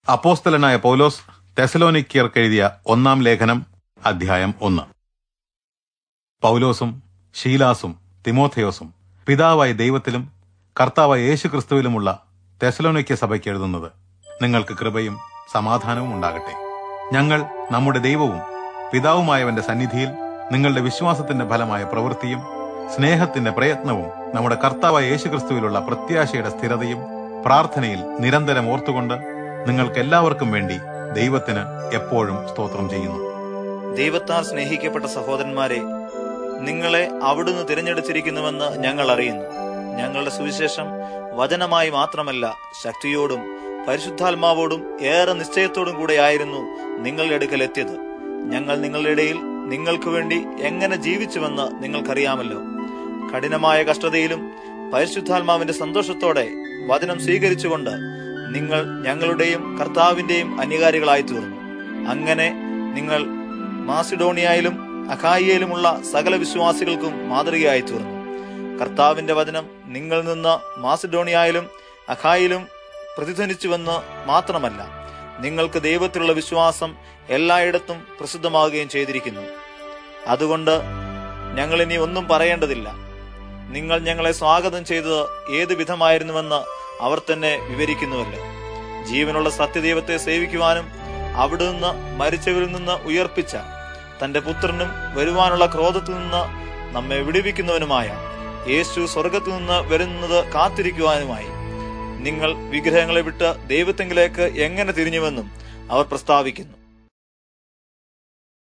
അപ്പോസ്തലനായ പൗലോസ് തെസലോനിക്കിയർക്ക് എഴുതിയ ഒന്നാം ലേഖനം അധ്യായം ഒന്ന് പൗലോസും ഷീലാസും തിമോഥയോസും പിതാവായ ദൈവത്തിലും കർത്താവായ യേശുക്രിസ്തുവിലുമുള്ള തെസലോനിക്യ സഭയ്ക്ക് എഴുതുന്നത് നിങ്ങൾക്ക് കൃപയും സമാധാനവും ഉണ്ടാകട്ടെ ഞങ്ങൾ നമ്മുടെ ദൈവവും പിതാവുമായവന്റെ സന്നിധിയിൽ നിങ്ങളുടെ വിശ്വാസത്തിന്റെ ഫലമായ പ്രവൃത്തിയും സ്നേഹത്തിന്റെ പ്രയത്നവും നമ്മുടെ കർത്താവായ യേശുക്രിസ്തുവിലുള്ള പ്രത്യാശയുടെ സ്ഥിരതയും പ്രാർത്ഥനയിൽ നിരന്തരം ഓർത്തുകൊണ്ട് നിങ്ങൾക്ക് എല്ലാവർക്കും വേണ്ടി ദൈവത്തിന് എപ്പോഴും സ്തോത്രം ചെയ്യുന്നു ദൈവത്താൽ സ്നേഹിക്കപ്പെട്ട സഹോദരന്മാരെ നിങ്ങളെ അവിടുന്ന് തിരഞ്ഞെടുത്തിരിക്കുന്നുവെന്ന് ഞങ്ങൾ അറിയുന്നു ഞങ്ങളുടെ സുവിശേഷം വചനമായി മാത്രമല്ല ശക്തിയോടും പരിശുദ്ധാത്മാവോടും ഏറെ നിശ്ചയത്തോടും കൂടെയായിരുന്നു നിങ്ങളുടെ അടുക്കൽ എത്തിയത് ഞങ്ങൾ നിങ്ങളുടെ ഇടയിൽ നിങ്ങൾക്ക് വേണ്ടി എങ്ങനെ ജീവിച്ചുവെന്ന് നിങ്ങൾക്കറിയാമല്ലോ കഠിനമായ കഷ്ടതയിലും പരിശുദ്ധാത്മാവിന്റെ സന്തോഷത്തോടെ വചനം സ്വീകരിച്ചുകൊണ്ട് നിങ്ങൾ ഞങ്ങളുടെയും കർത്താവിന്റെയും അനുകാരികളായി തീർന്നു അങ്ങനെ നിങ്ങൾ മാസിഡോണിയയിലും അഖായിയയിലുമുള്ള സകല വിശ്വാസികൾക്കും മാതൃകയായി തീർന്നു കർത്താവിന്റെ വചനം നിങ്ങളിൽ നിന്ന് മാസിഡോണിയയിലും അഖായിലും പ്രതിധ്വനിച്ചുവെന്ന് മാത്രമല്ല നിങ്ങൾക്ക് ദൈവത്തിലുള്ള വിശ്വാസം എല്ലായിടത്തും പ്രസിദ്ധമാവുകയും ചെയ്തിരിക്കുന്നു അതുകൊണ്ട് ഞങ്ങൾ ഇനി ഒന്നും പറയേണ്ടതില്ല നിങ്ങൾ ഞങ്ങളെ സ്വാഗതം ചെയ്തത് ഏത് വിധമായിരുന്നുവെന്ന് അവർ തന്നെ വിവരിക്കുന്നുവല്ലോ ജീവനുള്ള സത്യദൈവത്തെ സേവിക്കുവാനും അവിടുന്ന് മരിച്ചവരിൽ നിന്ന് ഉയർപ്പിച്ച തന്റെ പുത്രനും വരുവാനുള്ള ക്രോധത്തിൽ നിന്ന് നമ്മെ വിടുവിക്കുന്നവനുമായ യേശു സ്വർഗത്തിൽ നിന്ന് വരുന്നത് കാത്തിരിക്കുവാനുമായി നിങ്ങൾ വിഗ്രഹങ്ങളെ വിട്ട് ദൈവത്തെങ്കിലേക്ക് എങ്ങനെ തിരിഞ്ഞുവെന്നും അവർ പ്രസ്താവിക്കുന്നു